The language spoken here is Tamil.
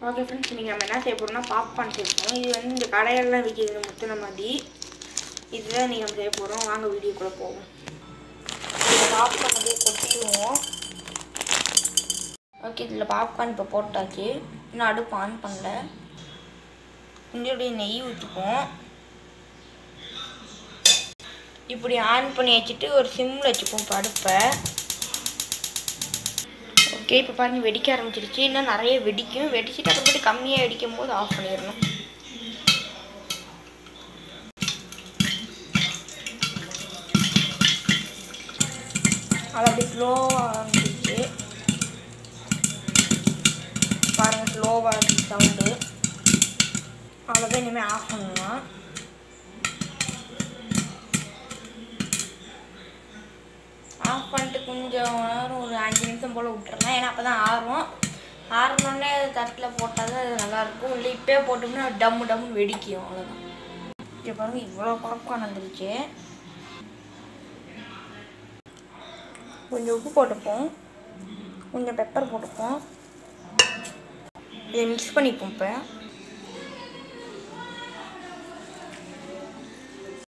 ஓகே ஃப்ரெண்ட்ஸ் இன்றைக்கி நம்ம என்ன செய்ய போகிறோம்னா பாப்கார்ன் செய்யப்போம் இது வந்து இந்த கடையெல்லாம் விற்கிது முத்தின மாதிரி இதுதான் நீங்கள் நம்ம செய்ய போகிறோம் வாங்க வீடியோக்குள்ளே போவோம் இந்த பாப்கார்ன் அப்படியே கொட்டிடுவோம் ஓகே இதில் பாப்கார்ன் இப்போ போட்டாச்சு இன்னும் அடுப்பு ஆன் பண்ணல கொஞ்சோடைய நெய் ஊற்றிப்போம் இப்படி ஆன் பண்ணி வச்சுட்டு ஒரு சிம்மில் வச்சுப்போம் இப்போ அடுப்பை ஓகே இப்போ பாருங்க வெடிக்க ஆரம்பிச்சிருச்சு இன்னும் நிறைய வெடிக்கும் வெடிச்சிட்டு அப்புறமேட்டு கம்மியாக வெடிக்கும் போது ஆஃப் பண்ணிடணும் அது அப்படியே ஸ்லோவாக ஆரம்பிச்சிருச்சு பாருங்கள் ஸ்லோவாக இருக்கு சவுண்டு அவ்வளோதான் இனிமேல் ஆஃப் பண்ணலாம் ஆஃப் பண்ணிட்டு கொஞ்சம் நேரம் ஒரு அஞ்சு நிமிஷம் போல் விட்டுறலாம் ஏன்னா அப்போ தான் ஆறும் ஆறினோடனே தட்டில் போட்டால் தான் அது நல்லாயிருக்கும் இல்லை இப்போயே போட்டோம்னா டம்மு டம்முன்னு வெடிக்கும் அவ்வளோதான் இப்போ பாருங்க இவ்வளோ பாப்கார்ன் வந்துருச்சு கொஞ்சம் உப்பு போட்டுப்போம் கொஞ்சம் பெப்பர் போட்டுப்போம் இதை மிக்ஸ் பண்ணிப்போம் இப்போ